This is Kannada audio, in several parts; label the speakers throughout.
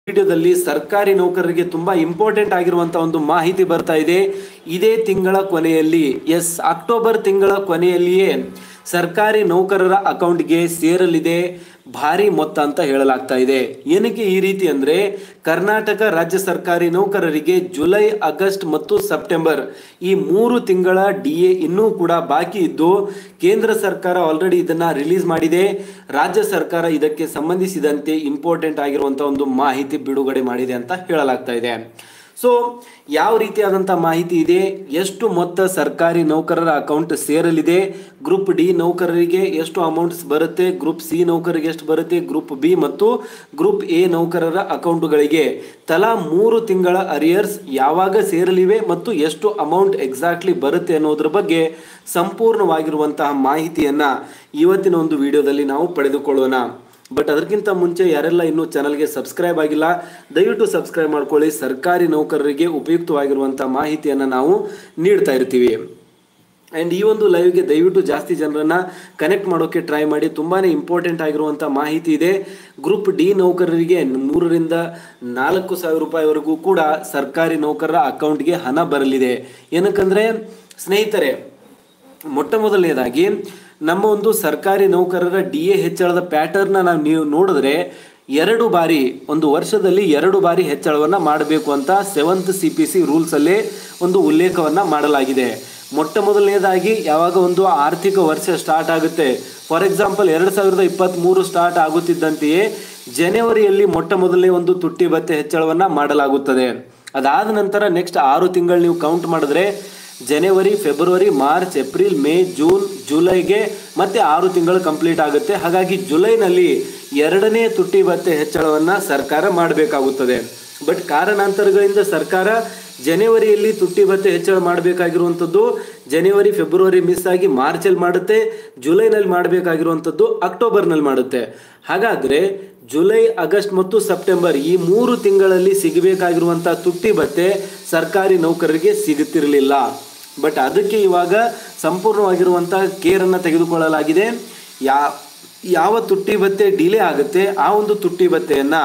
Speaker 1: ವಿಡಿಯೋದಲ್ಲಿ ಸರ್ಕಾರಿ ನೌಕರರಿಗೆ ತುಂಬಾ ಇಂಪಾರ್ಟೆಂಟ್ ಆಗಿರುವಂತ ಒಂದು ಮಾಹಿತಿ ಬರ್ತಾ ಇದೆ ಇದೇ ತಿಂಗಳ ಕೊನೆಯಲ್ಲಿ ಎಸ್ ಅಕ್ಟೋಬರ್ ತಿಂಗಳ ಕೊನೆಯಲ್ಲಿಯೇ ಸರ್ಕಾರಿ ನೌಕರರ ಅಕೌಂಟ್ಗೆ ಸೇರಲಿದೆ ಭಾರಿ ಮೊತ್ತ ಅಂತ ಹೇಳಲಾಗ್ತಾ ಇದೆ ಏನಕ್ಕೆ ಈ ರೀತಿ ಅಂದ್ರೆ ಕರ್ನಾಟಕ ರಾಜ್ಯ ಸರ್ಕಾರಿ ನೌಕರರಿಗೆ ಜುಲೈ ಆಗಸ್ಟ್ ಮತ್ತು ಸೆಪ್ಟೆಂಬರ್ ಈ ಮೂರು ತಿಂಗಳ ಡಿ ಎ ಇನ್ನೂ ಕೂಡ ಬಾಕಿ ಇದ್ದು ಕೇಂದ್ರ ಸರ್ಕಾರ ಆಲ್ರೆಡಿ ಇದನ್ನ ರಿಲೀಸ್ ಮಾಡಿದೆ ರಾಜ್ಯ ಸರ್ಕಾರ ಇದಕ್ಕೆ ಸಂಬಂಧಿಸಿದಂತೆ ಇಂಪಾರ್ಟೆಂಟ್ ಆಗಿರುವಂತಹ ಒಂದು ಮಾಹಿತಿ ಬಿಡುಗಡೆ ಮಾಡಿದೆ ಅಂತ ಹೇಳಲಾಗ್ತಾ ಇದೆ ಸೊ ಯಾವ ರೀತಿಯಾದಂಥ ಮಾಹಿತಿ ಇದೆ ಎಷ್ಟು ಮೊತ್ತ ಸರ್ಕಾರಿ ನೌಕರರ ಅಕೌಂಟ್ ಸೇರಲಿದೆ ಗ್ರೂಪ್ ಡಿ ನೌಕರರಿಗೆ ಎಷ್ಟು ಅಮೌಂಟ್ಸ್ ಬರುತ್ತೆ ಗ್ರೂಪ್ ಸಿ ನೌಕರರಿಗೆ ಎಷ್ಟು ಬರುತ್ತೆ ಗ್ರೂಪ್ ಬಿ ಮತ್ತು ಗ್ರೂಪ್ ಎ ನೌಕರರ ಅಕೌಂಟುಗಳಿಗೆ ತಲಾ ಮೂರು ತಿಂಗಳ ಅರಿಯರ್ಸ್ ಯಾವಾಗ ಸೇರಲಿವೆ ಮತ್ತು ಎಷ್ಟು ಅಮೌಂಟ್ ಎಕ್ಸಾಕ್ಟ್ಲಿ ಬರುತ್ತೆ ಅನ್ನೋದ್ರ ಬಗ್ಗೆ ಸಂಪೂರ್ಣವಾಗಿರುವಂತಹ ಮಾಹಿತಿಯನ್ನ ಇವತ್ತಿನ ಒಂದು ವಿಡಿಯೋದಲ್ಲಿ ನಾವು ಪಡೆದುಕೊಳ್ಳೋಣ ಬಟ್ ಅದಕ್ಕಿಂತ ಮುಂಚೆ ಯಾರೆಲ್ಲ ಇನ್ನೂ ಚಾನಲ್ಗೆ ಸಬ್ಸ್ಕ್ರೈಬ್ ಆಗಿಲ್ಲ ದಯವಿಟ್ಟು ಸಬ್ಸ್ಕ್ರೈಬ್ ಮಾಡ್ಕೊಳ್ಳಿ ಸರ್ಕಾರಿ ನೌಕರರಿಗೆ ಉಪಯುಕ್ತವಾಗಿರುವಂಥ ಮಾಹಿತಿಯನ್ನು ನಾವು ನೀಡ್ತಾ ಇರ್ತೀವಿ ಆ್ಯಂಡ್ ಈ ಒಂದು ಲೈವ್ಗೆ ದಯವಿಟ್ಟು ಜಾಸ್ತಿ ಜನರನ್ನ ಕನೆಕ್ಟ್ ಮಾಡೋಕ್ಕೆ ಟ್ರೈ ಮಾಡಿ ತುಂಬಾ ಇಂಪಾರ್ಟೆಂಟ್ ಆಗಿರುವಂಥ ಮಾಹಿತಿ ಇದೆ ಗ್ರೂಪ್ ಡಿ ನೌಕರರಿಗೆ ಮೂರರಿಂದ ನಾಲ್ಕು ಸಾವಿರ ರೂಪಾಯಿವರೆಗೂ ಕೂಡ ಸರ್ಕಾರಿ ನೌಕರರ ಅಕೌಂಟ್ಗೆ ಹಣ ಬರಲಿದೆ ಏನಕ್ಕಂದರೆ ಸ್ನೇಹಿತರೆ ಮೊಟ್ಟ ಮೊದಲನೇದಾಗಿ ನಮ್ಮ ಒಂದು ಸರ್ಕಾರಿ ನೌಕರರ ಡಿ ಎ ಹೆಚ್ಚಳದ ಪ್ಯಾಟರ್ನ ನಾವು ನೀವು ನೋಡಿದ್ರೆ ಎರಡು ಬಾರಿ ಒಂದು ವರ್ಷದಲ್ಲಿ ಎರಡು ಬಾರಿ ಹೆಚ್ಚಳವನ್ನು ಮಾಡಬೇಕು ಅಂತ ಸೆವೆಂತ್ ಸಿ ಪಿ ಸಿ ರೂಲ್ಸಲ್ಲೇ ಒಂದು ಉಲ್ಲೇಖವನ್ನು ಮಾಡಲಾಗಿದೆ ಮೊಟ್ಟ ಮೊದಲನೇದಾಗಿ ಯಾವಾಗ ಒಂದು ಆರ್ಥಿಕ ವರ್ಷ ಸ್ಟಾರ್ಟ್ ಆಗುತ್ತೆ ಫಾರ್ ಎಕ್ಸಾಂಪಲ್ ಎರಡು ಸಾವಿರದ ಇಪ್ಪತ್ತ್ಮೂರು ಸ್ಟಾರ್ಟ್ ಆಗುತ್ತಿದ್ದಂತೆಯೇ ಜನವರಿಯಲ್ಲಿ ಮೊಟ್ಟ ಮೊದಲನೇ ಒಂದು ತುಟ್ಟಿ ಭತ್ಯೆ ಹೆಚ್ಚಳವನ್ನು ಮಾಡಲಾಗುತ್ತದೆ ಅದಾದ ನಂತರ ನೆಕ್ಸ್ಟ್ ಆರು ತಿಂಗಳು ನೀವು ಕೌಂಟ್ ಮಾಡಿದ್ರೆ ಜನವರಿ ಫೆಬ್ರವರಿ ಮಾರ್ಚ್ ಏಪ್ರಿಲ್ ಮೇ ಜೂನ್ ಜುಲೈಗೆ ಮತ್ತೆ ಆರು ತಿಂಗಳು ಕಂಪ್ಲೀಟ್ ಆಗುತ್ತೆ ಹಾಗಾಗಿ ಜುಲೈನಲ್ಲಿ ಎರಡನೇ ತುಟ್ಟಿ ಭತ್ಯೆ ಹೆಚ್ಚಳವನ್ನು ಸರ್ಕಾರ ಮಾಡಬೇಕಾಗುತ್ತದೆ ಬಟ್ ಕಾರಣಾಂತರಗಳಿಂದ ಸರ್ಕಾರ ಜನವರಿಯಲ್ಲಿ ತುಟ್ಟಿ ಭತ್ಯೆ ಹೆಚ್ಚಳ ಮಾಡಬೇಕಾಗಿರುವಂಥದ್ದು ಜನವರಿ ಫೆಬ್ರವರಿ ಮಿಸ್ ಆಗಿ ಮಾರ್ಚಲ್ಲಿ ಮಾಡುತ್ತೆ ಜುಲೈನಲ್ಲಿ ಮಾಡಬೇಕಾಗಿರುವಂಥದ್ದು ಅಕ್ಟೋಬರ್ನಲ್ಲಿ ಮಾಡುತ್ತೆ ಹಾಗಾದರೆ ಜುಲೈ ಆಗಸ್ಟ್ ಮತ್ತು ಸೆಪ್ಟೆಂಬರ್ ಈ ಮೂರು ತಿಂಗಳಲ್ಲಿ ಸಿಗಬೇಕಾಗಿರುವಂಥ ತುಟ್ಟಿ ಭತ್ಯೆ ಸರ್ಕಾರಿ ನೌಕರರಿಗೆ ಸಿಗುತ್ತಿರಲಿಲ್ಲ ಬಟ್ ಅದಕ್ಕೆ ಇವಾಗ ಸಂಪೂರ್ಣವಾಗಿರುವಂಥ ಕೇರನ್ನು ತೆಗೆದುಕೊಳ್ಳಲಾಗಿದೆ ಯಾ ಯಾವ ತುಟ್ಟಿ ಭತ್ಯೆ ಡಿಲೇ ಆಗುತ್ತೆ ಆ ಒಂದು ತುಟ್ಟಿ ಭತ್ಯೆಯನ್ನು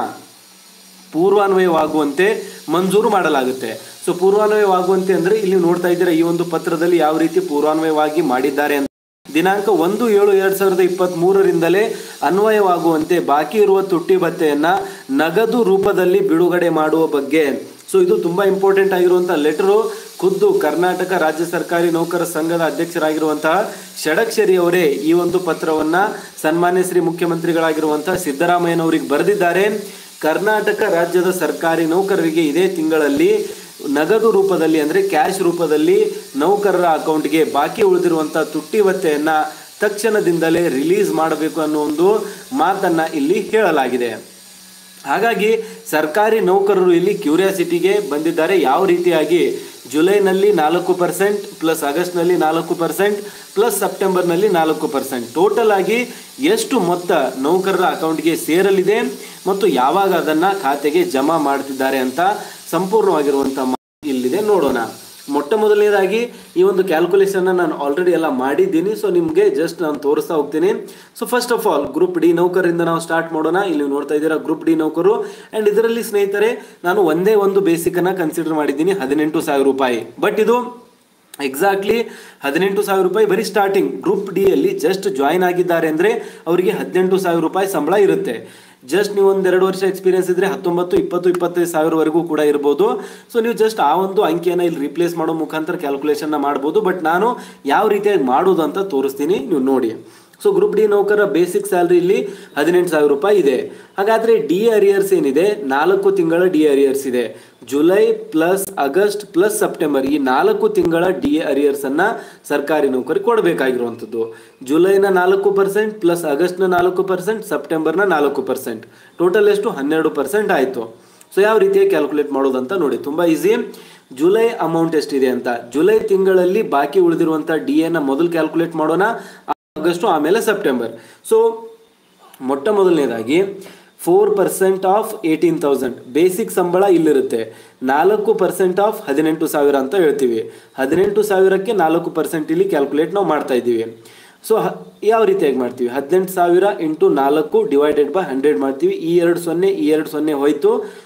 Speaker 1: ಪೂರ್ವಾನ್ವಯವಾಗುವಂತೆ ಮಂಜೂರು ಮಾಡಲಾಗುತ್ತೆ ಸೊ ಪೂರ್ವಾನ್ವಯವಾಗುವಂತೆ ಅಂದರೆ ಇಲ್ಲಿ ನೋಡ್ತಾ ಇದ್ದೀರಾ ಈ ಒಂದು ಪತ್ರದಲ್ಲಿ ಯಾವ ರೀತಿ ಪೂರ್ವಾನ್ವಯವಾಗಿ ಮಾಡಿದ್ದಾರೆ ಅಂತ ದಿನಾಂಕ ಒಂದು ಏಳು ಎರಡ್ ಸಾವಿರದ ಇಪ್ಪತ್ತ್ ಮೂರರಿಂದಲೇ ಅನ್ವಯವಾಗುವಂತೆ ಬಾಕಿ ಇರುವ ತುಟ್ಟಿ ಭತ್ಯೆಯನ್ನ ನಗದು ರೂಪದಲ್ಲಿ ಬಿಡುಗಡೆ ಮಾಡುವ ಬಗ್ಗೆ ಸೊ ಇದು ತುಂಬಾ ಇಂಪಾರ್ಟೆಂಟ್ ಆಗಿರುವಂತಹ ಲೆಟರು ಖುದ್ದು ಕರ್ನಾಟಕ ರಾಜ್ಯ ಸರ್ಕಾರಿ ನೌಕರ ಸಂಘದ ಅಧ್ಯಕ್ಷರಾಗಿರುವಂತಹ ಷಡಕ್ಷರಿ ಅವರೇ ಈ ಒಂದು ಪತ್ರವನ್ನ ಸನ್ಮಾನ್ಯ ಶ್ರೀ ಮುಖ್ಯಮಂತ್ರಿಗಳಾಗಿರುವಂತಹ ಸಿದ್ದರಾಮಯ್ಯನವರಿಗೆ ಬರೆದಿದ್ದಾರೆ ಕರ್ನಾಟಕ ರಾಜ್ಯದ ಸರ್ಕಾರಿ ನೌಕರರಿಗೆ ಇದೇ ತಿಂಗಳಲ್ಲಿ ನಗದು ರೂಪದಲ್ಲಿ ಅಂದರೆ ಕ್ಯಾಶ್ ರೂಪದಲ್ಲಿ ನೌಕರರ ಅಕೌಂಟ್ಗೆ ಬಾಕಿ ಉಳಿದಿರುವಂಥ ತುಟ್ಟಿ ಭತ್ಯೆಯನ್ನ ತಕ್ಷಣದಿಂದಲೇ ರಿಲೀಸ್ ಮಾಡಬೇಕು ಅನ್ನೋ ಒಂದು ಮಾತನ್ನ ಇಲ್ಲಿ ಹೇಳಲಾಗಿದೆ ಹಾಗಾಗಿ ಸರ್ಕಾರಿ ನೌಕರರು ಇಲ್ಲಿ ಕ್ಯೂರಿಯಾಸಿಟಿಗೆ ಬಂದಿದ್ದಾರೆ ಯಾವ ರೀತಿಯಾಗಿ ಜುಲೈನಲ್ಲಿ ನಾಲ್ಕು ಪರ್ಸೆಂಟ್ ಪ್ಲಸ್ ಆಗಸ್ಟ್ನಲ್ಲಿ ನಾಲ್ಕು ಪರ್ಸೆಂಟ್ ಪ್ಲಸ್ ಸೆಪ್ಟೆಂಬರ್ನಲ್ಲಿ ನಾಲ್ಕು ಪರ್ಸೆಂಟ್ ಟೋಟಲ್ ಆಗಿ ಎಷ್ಟು ಮೊತ್ತ ನೌಕರರ ಅಕೌಂಟ್ಗೆ ಸೇರಲಿದೆ ಮತ್ತು ಯಾವಾಗ ಅದನ್ನು ಖಾತೆಗೆ ಜಮಾ ಮಾಡ್ತಿದ್ದಾರೆ ಅಂತ ಸಂಪೂರ್ಣವಾಗಿರುವಂಥ ಮಾಹಿತಿ ಇಲ್ಲಿದೆ ನೋಡೋಣ ಮೊಟ್ಟ ಮೊದಲನೇದಾಗಿ ಈ ಒಂದು ಕ್ಯಾಲ್ಕುಲೇಷನ್ನ ನಾನು ಆಲ್ರೆಡಿ ಎಲ್ಲ ಮಾಡಿದ್ದೀನಿ ಸೊ ನಿಮಗೆ ಜಸ್ಟ್ ನಾನು ತೋರಿಸ್ತಾ ಹೋಗ್ತೀನಿ so first of all group D ನೌಕರಿಂದ ನಾವು ಸ್ಟಾರ್ಟ್ ಮಾಡೋಣ ಇಲ್ಲಿ ನೋಡ್ತಾ ಇದ್ದೀರಾ ಗ್ರೂಪ್ ಡಿ ನೌಕರು ಆ್ಯಂಡ್ ಇದರಲ್ಲಿ ಸ್ನೇಹಿತರೆ ನಾನು ಒಂದೇ ಒಂದು ಬೇಸಿಕನ್ನು ಕನ್ಸಿಡರ್ ಮಾಡಿದ್ದೀನಿ ಹದಿನೆಂಟು ಸಾವಿರ ರೂಪಾಯಿ ಬಟ್ ಇದು ಎಕ್ಸಾಕ್ಟ್ಲಿ ಹದಿನೆಂಟು ಸಾವಿರ ರೂಪಾಯಿ ಬರೀ ಸ್ಟಾರ್ಟಿಂಗ್ ಗ್ರೂಪ್ ಡಿ ಅಲ್ಲಿ ಜಸ್ಟ್ ಜಾಯಿನ್ ಆಗಿದ್ದಾರೆ ಅಂದರೆ ಅವರಿಗೆ ಹದಿನೆಂಟು ಸಾವಿರ ರೂಪಾಯಿ ಸಂಬಳ ಇರುತ್ತೆ ಜಸ್ಟ್ ನೀವು ಒಂದು ಎರಡು ವರ್ಷ ಎಕ್ಸ್ಪೀರಿಯನ್ಸ್ ಇದ್ರೆ ಹತ್ತೊಂಬತ್ತು ಇಪ್ಪತ್ತು ಇಪ್ಪತ್ತೈದು ಸಾವಿರವರೆಗೂ ಕೂಡ ಇರ್ಬೋದು ಸೊ ನೀವು ಜಸ್ಟ್ ಆ ಒಂದು ಅಂಕಿಯನ್ನು ಇಲ್ಲಿ ರಿಪ್ಲೇಸ್ ಮಾಡೋ ಮುಖಾಂತರ ಕ್ಯಾಲ್ಕುಲೇಷನ್ನ ಮಾಡ್ಬೋದು ಬಟ್ ನಾನು ಯಾವ ರೀತಿಯಾಗಿ ಮಾಡೋದು ಅಂತ ತೋರಿಸ್ತೀನಿ ನೀವು ನೋಡಿ ಸೊ ಗ್ರೂಪ್ ಡಿ ನೌಕರ ಬೇಸಿಕ್ ಸ್ಯಾಲ್ರಿ ಇಲ್ಲಿ ಹದಿನೆಂಟು ಸಾವಿರ ರೂಪಾಯಿ ಇದೆ ಹಾಗಾದರೆ ಡಿ ಅರಿಯರ್ಸ್ ಏನಿದೆ ನಾಲ್ಕು ತಿಂಗಳ ಡಿ ಅರಿಯರ್ಸ್ ಇದೆ July plus August plus September ಈ ನಾಲ್ಕು ತಿಂಗಳ ಡಿ ಅರಿಯರ್ಸನ್ನು ಸರ್ಕಾರಿ ನೌಕರಿಗೆ ಕೊಡಬೇಕಾಗಿರುವಂಥದ್ದು ಜುಲೈನ ನಾಲ್ಕು ಪರ್ಸೆಂಟ್ ಪ್ಲಸ್ ಆಗಸ್ಟ್ನ ನಾಲ್ಕು ಪರ್ಸೆಂಟ್ ಸೆಪ್ಟೆಂಬರ್ನ ನಾಲ್ಕು ಪರ್ಸೆಂಟ್ ಟೋಟಲ್ ಎಷ್ಟು ಹನ್ನೆರಡು ಪರ್ಸೆಂಟ್ ಆಯಿತು ಸೊ ಯಾವ ರೀತಿಯಾಗಿ ಕ್ಯಾಲ್ಕುಲೇಟ್ ಮಾಡೋದಂತ ನೋಡಿ ತುಂಬ ಈಸಿ ಜುಲೈ ಅಮೌಂಟ್ ಎಷ್ಟಿದೆ ಅಂತ ಜುಲೈ ತಿಂಗಳಲ್ಲಿ ಬಾಕಿ ಉಳಿದಿರುವಂಥ ಡಿ ಎನ ಮೊದಲು ಕ್ಯಾಲ್ಕುಲೇಟ್ ಮಾಡೋಣ ಆಗಸ್ಟು ಆಮೇಲೆ ಸೆಪ್ಟೆಂಬರ್ ಸೊ ಮೊಟ್ಟ ಮೊದಲನೇದಾಗಿ four percent of eighteen thousand basic ಸಂಬಳ ಇಲ್ಲಿರುತ್ತೆ ನಾಲ್ಕು ಪರ್ಸೆಂಟ್ ಆಫ್ ಹದಿನೆಂಟು ಸಾವಿರ ಅಂತ ಹೇಳ್ತೀವಿ ಹದಿನೆಂಟು ಸಾವಿರಕ್ಕೆ ನಾಲ್ಕು ಪರ್ಸೆಂಟ್ ಇಲ್ಲಿ ಕ್ಯಾಲ್ಕುಲೇಟ್ ನಾವು ಮಾಡ್ತಾ ಇದ್ದೀವಿ ಸೊ ಯಾವ ರೀತಿಯಾಗಿ ಮಾಡ್ತೀವಿ ಹದಿನೆಂಟು ಸಾವಿರ ಇಂಟು ನಾಲ್ಕು ಡಿವೈಡೆಡ್ ಬೈ ಹಂಡ್ರೆಡ್ ಮಾಡ್ತೀವಿ ಈ ಎರಡು ಸೊನ್ನೆ ಈ ಎರಡು ಸೊನ್ನೆ ಹೋಯ್ತು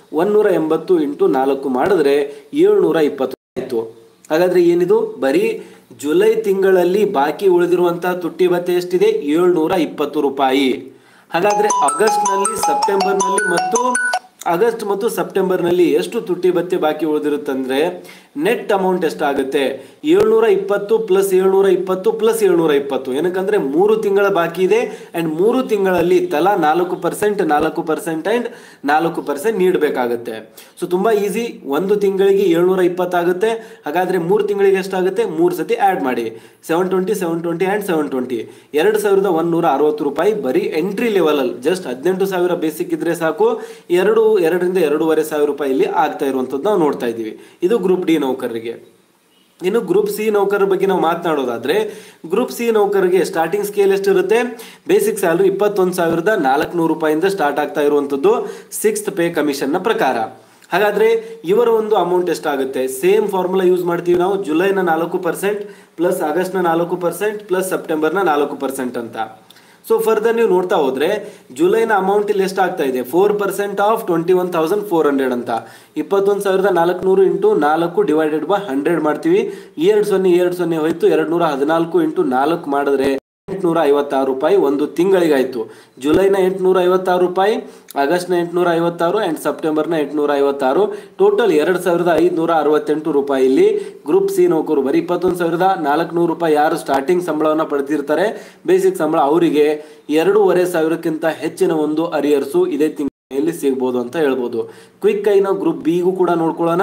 Speaker 1: ಒಂದೂರ ಎಂಬತ್ತು ಇಂಟು ನಾಲ್ಕು ಮಾಡಿದ್ರೆ ಏಳ್ನೂರ ಇಪ್ಪತ್ತು ಆಯಿತು ಹಾಗಾದ್ರೆ ಏನಿದು ಬರೀ ಜುಲೈ ತಿಂಗಳಲ್ಲಿ ಬಾಕಿ ಉಳಿದಿರುವಂತಹ ತುಟ್ಟಿ ಭತ್ಯೆ ಎಷ್ಟಿದೆ ಏಳ್ನೂರ ಇಪ್ಪತ್ತು ರೂಪಾಯಿ ಹಾಗಾದ್ರೆ ಆಗಸ್ಟ್ನಲ್ಲಿ ಸೆಪ್ಟೆಂಬರ್ನಲ್ಲಿ ಮತ್ತು ಆಗಸ್ಟ್ ಮತ್ತು ಸೆಪ್ಟೆಂಬರ್ನಲ್ಲಿ ಎಷ್ಟು ತುಟ್ಟಿ ಭತ್ಯೆ ಬಾಕಿ ಉಳಿದಿರುತ್ತಂದ್ರೆ ನೆಟ್ ಅಮೌಂಟ್ ಎಷ್ಟಾಗುತ್ತೆ ಏಳ್ನೂರ ಇಪ್ಪತ್ತು ಪ್ಲಸ್ ಏಳ್ನೂರ ಇಪ್ಪತ್ತು ಪ್ಲಸ್ ಏಳ್ನೂರ ಇಪ್ಪತ್ತು ಏನಕ್ಕಂದ್ರೆ ಮೂರು ತಿಂಗಳ ಬಾಕಿ ಇದೆ ಅಂಡ್ ಮೂರು ತಿಂಗಳಲ್ಲಿ ತಲಾ ನಾಲ್ಕು ಪರ್ಸೆಂಟ್ ನಾಲ್ಕು ಪರ್ಸೆಂಟ್ ಅಂಡ್ ನಾಲ್ಕು ಪರ್ಸೆಂಟ್ ನೀಡಬೇಕಾಗುತ್ತೆ ಸೊ ತುಂಬಾ ಈಸಿ ಒಂದು ತಿಂಗಳಿಗೆ ಏಳ್ನೂರ ಇಪ್ಪತ್ತಾಗುತ್ತೆ ಹಾಗಾದ್ರೆ ಮೂರು ತಿಂಗಳಿಗೆ ಎಷ್ಟಾಗುತ್ತೆ ಮೂರು ಸತಿ ಆ್ಯಡ್ ಮಾಡಿ seven twenty seven twenty and seven twenty ಎರಡು ಸಾವಿರದ ಒಂದೂರ ಅರವತ್ತು ರೂಪಾಯಿ ಬರೀ ಎಂಟ್ರಿ ಲೆವೆಲಲ್ಲಿ ಜಸ್ಟ್ ಹದಿನೆಂಟು ಸಾವಿರ ಬೇಸಿಕ್ ಇದ್ರೆ ಸಾಕು ಎರಡು ಎರಡರಿಂದ ಎರಡೂವರೆ ಸಾವಿರ ರೂಪಾಯಿ ಇಲ್ಲಿ ಆಗ್ತಾ ಇರುವಂಥದ್ದು ನಾವು ನೋಡ್ತಾ ಇದ್ದೀವಿ ಇದು ಗ್ರೂಪ್ ಡಿ ನೌಕರರಿಗೆ ಇನ್ನು ಗ್ರೂಪ್ ಸಿ ನೌಕರರ ಬಗ್ಗೆ ನಾವು ಮಾತನಾಡೋದಾದ್ರೆ ಗ್ರೂಪ್ ಸಿ ನೌಕರರಿಗೆ ಸ್ಟಾರ್ಟಿಂಗ್ ಸ್ಕೇಲ್ ಎಷ್ಟಿರುತ್ತೆ ಬೇಸಿಕ್ ಸ್ಯಾಲರಿ ಇಪ್ಪತ್ತೊಂದು ಸಾವಿರದ ನಾಲ್ಕುನೂರು ರೂಪಾಯಿಂದ ಸ್ಟಾರ್ಟ್ ಆಗ್ತಾ ಇರುವಂಥದ್ದು ಸಿಕ್ಸ್ತ್ ಪೇ ಕಮಿಷನ್ನ ಪ್ರಕಾರ ಹಾಗಾದ್ರೆ ಇವರ ಒಂದು ಅಮೌಂಟ್ ಎಷ್ಟಾಗುತ್ತೆ ಸೇಮ್ ಫಾರ್ಮುಲಾ ಯೂಸ್ ಮಾಡ್ತೀವಿ ನಾವು ಜುಲೈನ ನಾಲ್ಕು ಪರ್ಸೆಂಟ್ ಪ್ಲಸ್ ಆಗಸ್ಟ್ನ ನಾಲ್ಕು ಪರ್ಸೆಂಟ್ ಪ್ಲಸ್ ಸೆಪ್ಟೆಂಬರ್ನ ನಾಲ್ಕು ಪರ್ಸೆಂಟ್ ಅಂತ ಸೊ ಫರ್ದರ್ ನೀವು ನೋಡ್ತಾ ಹೋದ್ರೆ ಜುಲೈನ ಅಮೌಂಟ್ ಇಲ್ಲಿ ಎಷ್ಟಾಗ್ತಾ ಇದೆ four percent of twenty one thousand four hundred ಅಂತ ಇಪ್ಪತ್ತೊಂದು ಸಾವಿರದ ನಾಲ್ಕುನೂರು ಇಂಟು ನಾಲ್ಕು ಡಿವೈಡೆಡ್ ಬೈ ಹಂಡ್ರೆಡ್ ಮಾಡ್ತೀವಿ ಎರಡು ಸೊನ್ನೆ ಎರಡು ಸೊನ್ನೆ ಹೋಯ್ತು ಎರಡು ನೂರ ಹದಿನಾಲ್ಕು ಇಂಟು ನಾಲ್ಕು ಮಾಡಿದ್ರೆ ಎಂಟುನೂರ ಐವತ್ತಾರು ರೂಪಾಯಿ ಒಂದು ತಿಂಗಳಿಗಾಯ್ತು ಜುಲೈನ ಎಂಟುನೂರ ಐವತ್ತಾರು ರೂಪಾಯಿ ಆಗಸ್ಟ್ನ ಎಂಟುನೂರ ಐವತ್ತಾರು ಆ್ಯಂಡ್ ಸೆಪ್ಟೆಂಬರ್ನ ಎಂಟುನೂರ ಐವತ್ತಾರು ಟೋಟಲ್ ಎರಡು ಸಾವಿರದ ಐದುನೂರ ಅರವತ್ತೆಂಟು ರೂಪಾಯಿ ಇಲ್ಲಿ ಗ್ರೂಪ್ ಸಿ ನೌಕರು ಬರೀ ಇಪ್ಪತ್ತೊಂದು ಸಾವಿರದ ನಾಲ್ಕುನೂರು ರೂಪಾಯಿ ಯಾರು ಸ್ಟಾರ್ಟಿಂಗ್ ಸಂಬಳವನ್ನು ಪಡೆದಿರ್ತಾರೆ ಬೇಸಿಕ್ ಸಂಬಳ ಅವರಿಗೆ ಎರಡೂವರೆ ಸಾವಿರಕ್ಕಿಂತ ಹೆಚ್ಚಿನ ಒಂದು ಅರಿಯರ್ಸು ಇದೇ ತಿಂಗಳಲ್ಲಿ ಸಿಗ್ಬೋದು ಅಂತ ಹೇಳ್ಬೋದು ಕ್ವಿಕ್ ಆಗಿ ನಾವು ಗ್ರೂಪ್ ಬಿಗೂ ಕೂಡ ನೋಡ್ಕೊಳ್ಳೋಣ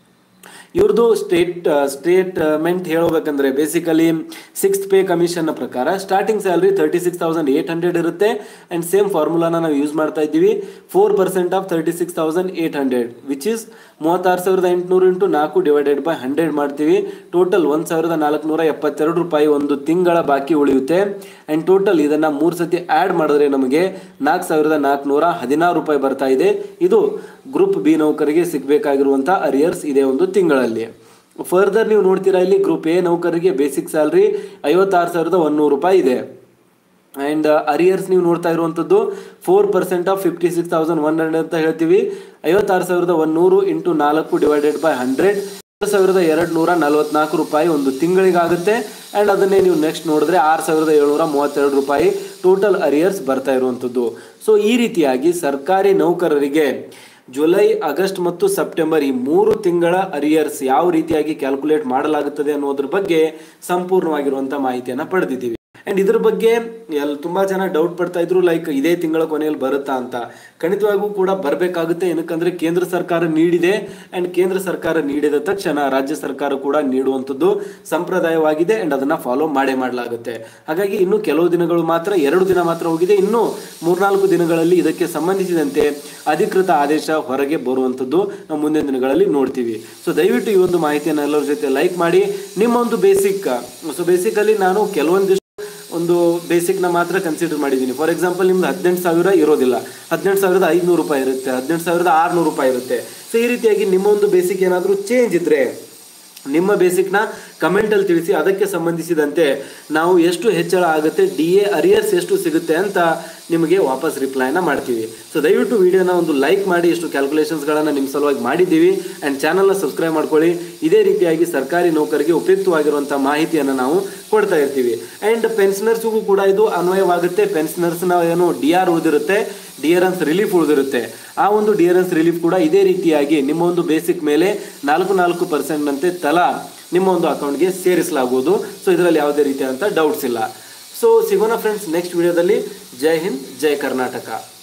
Speaker 1: ಇವ್ರದ್ದು ಸ್ಟೇಟ್ ಸ್ಟೇಟ್ಮೆಂಟ್ ಹೇಳಬೇಕಂದ್ರೆ ಬೇಸಿಕಲಿ ಸಿಕ್ಸ್ತ್ ಪೇ ಕಮಿಷನ್ ಪ್ರಕಾರ starting salary thirty six thousand eight hundred ಇರುತ್ತೆ ಅಂಡ್ ಸೇಮ್ ಫಾರ್ಮುಲಾನ ನಾವು ಯೂಸ್ ಮಾಡ್ತಾ ಇದ್ದೀವಿ four percent of thirty six thousand eight hundred which is ಮೂವತ್ತಾರು ಸಾವಿರದ ಎಂಟುನೂರು ಇಂಟು ನಾಲ್ಕು ಡಿವೈಡೆಡ್ ಬೈ ಹಂಡ್ರೆಡ್ ಮಾಡ್ತೀವಿ ಟೋಟಲ್ ಒಂದು ಸಾವಿರದ ನಾಲ್ಕುನೂರ ಎಪ್ಪತ್ತೆರಡು ರೂಪಾಯಿ ಒಂದು ತಿಂಗಳ ಬಾಕಿ ಉಳಿಯುತ್ತೆ ಆ್ಯಂಡ್ ಟೋಟಲ್ ಇದನ್ನು ಮೂರು ಸತಿ ಆ್ಯಡ್ ಮಾಡಿದ್ರೆ ನಮಗೆ ನಾಲ್ಕು ಸಾವಿರದ ನಾಲ್ಕುನೂರ ಹದಿನಾರು ರೂಪಾಯಿ ಬರ್ತಾ ಇದೆ ಇದು ಗ್ರೂಪ್ ಬಿ ನೌಕರಿಗೆ ಸಿಗಬೇಕಾಗಿರುವಂಥ ಅರಿಯರ್ಸ್ ಇದೆ ಒಂದು ತಿಂಗಳಲ್ಲಿ ಫರ್ದರ್ ನೀವು ನೋಡ್ತೀರಾ ಇಲ್ಲಿ ಗ್ರೂಪ್ ಎ ನೌಕರಿಗೆ ಬೇಸಿಕ್ ಸ್ಯಾಲ್ರಿ ಐವತ್ತಾರು ಸಾವಿರದ ಒಂದೂರು ರೂಪಾಯಿ ಇದೆ ಆ್ಯಂಡ್ ಅರಿಯರ್ಸ್ ನೀವು ನೋಡ್ತಾ ಇರುವಂಥದ್ದು four percent of fifty six thousand one hundred ಅಂತ ಹೇಳ್ತೀವಿ ಐವತ್ತಾರು ಸಾವಿರದ ಒಂದೂರು ಇಂಟು ನಾಲ್ಕು ಡಿವೈಡೆಡ್ ಬೈ ಹಂಡ್ರೆಡ್ ಎರಡು ಸಾವಿರದ ಎರಡು ನೂರ ನಲವತ್ನಾಲ್ಕು ರೂಪಾಯಿ ಒಂದು ತಿಂಗಳಿಗಾಗುತ್ತೆ ಆ್ಯಂಡ್ ಅದನ್ನೇ ನೀವು ನೆಕ್ಸ್ಟ್ ನೋಡಿದ್ರೆ ಆರು ಸಾವಿರದ ಏಳ್ನೂರ ಮೂವತ್ತೆರಡು ರೂಪಾಯಿ ಟೋಟಲ್ ಅರಿಯರ್ಸ್ ಬರ್ತಾ ಇರುವಂಥದ್ದು ಸೊ ಈ ರೀತಿಯಾಗಿ ಸರ್ಕಾರಿ ನೌಕರರಿಗೆ ಜುಲೈ ಆಗಸ್ಟ್ ಮತ್ತು ಸೆಪ್ಟೆಂಬರ್ ಈ ಮೂರು ತಿಂಗಳ ಅರಿಯರ್ಸ್ ಯಾವ ರೀತಿಯಾಗಿ ಕ್ಯಾಲ್ಕುಲೇಟ್ ಮಾಡಲಾಗುತ್ತದೆ ಅನ್ನೋದ್ರ ಬಗ್ಗೆ ಸಂಪೂರ್ಣವಾಗಿರುವಂಥ ಮಾಹಿತಿಯನ್ನು ಪಡೆದಿದ್ದೀವಿ ಅಂಡ್ ಇದ್ರ ಬಗ್ಗೆ ಎಲ್ ತುಂಬಾ ಜನ ಡೌಟ್ ಪಡ್ತಾ ಇದ್ರು ಲೈಕ್ ಇದೇ ತಿಂಗಳ ಕೊನೆಯಲ್ಲಿ ಬರುತ್ತಾ ಅಂತ ಖಂಡಿತವಾಗೂ ಕೂಡ ಬರಬೇಕಾಗುತ್ತೆ ಏನಕ್ಕಂದ್ರೆ ಕೇಂದ್ರ ಸರ್ಕಾರ ನೀಡಿದೆ ಅಂಡ್ ಕೇಂದ್ರ ಸರ್ಕಾರ ನೀಡಿದ ತಕ್ಷಣ ರಾಜ್ಯ ಸರ್ಕಾರ ಕೂಡ ನೀಡುವಂಥದ್ದು ಸಂಪ್ರದಾಯವಾಗಿದೆ ಅಂಡ್ ಅದನ್ನ ಫಾಲೋ ಮಾಡೇ ಮಾಡಲಾಗುತ್ತೆ ಹಾಗಾಗಿ ಇನ್ನು ಕೆಲವು ದಿನಗಳು ಮಾತ್ರ ಎರಡು ದಿನ ಮಾತ್ರ ಹೋಗಿದೆ ಇನ್ನು ಮೂರ್ನಾಲ್ಕು ದಿನಗಳಲ್ಲಿ ಇದಕ್ಕೆ ಸಂಬಂಧಿಸಿದಂತೆ ಅಧಿಕೃತ ಆದೇಶ ಹೊರಗೆ ಬರುವಂಥದ್ದು ನಾವು ಮುಂದಿನ ದಿನಗಳಲ್ಲಿ ನೋಡ್ತೀವಿ ಸೊ ದಯವಿಟ್ಟು ಈ ಒಂದು ಮಾಹಿತಿಯನ್ನು ಎಲ್ಲರ ಜೊತೆ ಲೈಕ್ ಮಾಡಿ ನಿಮ್ಮ ಒಂದು ಬೇಸಿಕ್ ಸೊ ಬೇಸಿಕಲಿ ನಾನು ಕೆಲವೊಂದಿಷ್ಟು ಒಂದು ಬೇಸಿಕ್ನ ಮಾತ್ರ ಕನ್ಸಿಡರ್ ಮಾಡಿದ್ದೀನಿ ಫಾರ್ ಎಕ್ಸಾಂಪಲ್ ನಿಮ್ದು ಹದಿನೆಂಟು ಸಾವಿರ ಇರೋದಿಲ್ಲ ಹದಿನೆಂಟು ಸಾವಿರದ ಐದುನೂರು ರೂಪಾಯಿ ಇರುತ್ತೆ ಹದಿನೆಂಟು ಸಾವಿರದ ಆರುನೂರು ರೂಪಾಯಿ ಇರುತ್ತೆ ಸೊ ಈ ರೀತಿಯಾಗಿ ನಿಮ್ಮ ಒಂದು ಬೇಸಿಕ್ ಏನಾದರೂ ಚೇಂಜ್ ಇದ್ರೆ ನಿಮ್ಮ ಬೇಸಿಕ್ನ ಕಮೆಂಟಲ್ಲಿ ತಿಳಿಸಿ ಅದಕ್ಕೆ ಸಂಬಂಧಿಸಿದಂತೆ ನಾವು ಎಷ್ಟು ಹೆಚ್ಚಳ ಆಗುತ್ತೆ ಡಿ ಎ ಅರಿಯರ್ಸ್ ಎಷ್ಟು ಸಿಗುತ್ತೆ ಅಂತ ನಿಮಗೆ ವಾಪಸ್ ರಿಪ್ಲೈನ ಮಾಡ್ತೀವಿ ಸೊ ದಯವಿಟ್ಟು ವಿಡಿಯೋನ ಒಂದು ಲೈಕ್ ಮಾಡಿ ಇಷ್ಟು ಕ್ಯಾಲ್ಕುಲೇಷನ್ಸ್ಗಳನ್ನು ನಿಮ್ಮ ಸಲುವಾಗಿ ಮಾಡಿದ್ದೀವಿ ಆ್ಯಂಡ್ ಚಾನಲ್ನ ಸಬ್ಸ್ಕ್ರೈಬ್ ಮಾಡ್ಕೊಳ್ಳಿ ಇದೇ ರೀತಿಯಾಗಿ ಸರ್ಕಾರಿ ನೌಕರಿಗೆ ಉಪಯುಕ್ತವಾಗಿರುವಂಥ ಮಾಹಿತಿಯನ್ನು ನಾವು ಕೊಡ್ತಾ ಇರ್ತೀವಿ ಆ್ಯಂಡ್ ಪೆನ್ಷನರ್ಸ್ಗೂ ಕೂಡ ಇದು ಅನ್ವಯವಾಗುತ್ತೆ ಪೆನ್ಷನರ್ಸ್ನ ಏನು ಡಿ ಆರ್ ಉಳಿದಿರುತ್ತೆ ಡಿಯರೆನ್ಸ್ ರಿಲೀಫ್ ಉಳಿದಿರುತ್ತೆ ಆ ಒಂದು ಡಿಯರೆನ್ಸ್ ರಿಲೀಫ್ ಕೂಡ ಇದೇ ರೀತಿಯಾಗಿ ನಿಮ್ಮ ಒಂದು ಬೇಸಿಕ್ ಮೇಲೆ ನಾಲ್ಕು ನಾಲ್ಕು ಪರ್ಸೆಂಟ್ನಂತೆ ತಲಾ ನಿಮ್ಮ ಒಂದು ಅಕೌಂಟ್ಗೆ ಸೇರಿಸಲಾಗುವುದು ಸೊ ಇದರಲ್ಲಿ ಯಾವುದೇ ರೀತಿಯಾದಂಥ ಡೌಟ್ಸ್ ಇಲ್ಲ ಸೊ ಸಿಗೋಣ ಫ್ರೆಂಡ್ಸ್ ನೆಕ್ಸ್ಟ್ ವಿಡಿಯೋದಲ್ಲಿ ಜೈ ಹಿಂದ್ ಜೈ ಕರ್ನಾಟಕ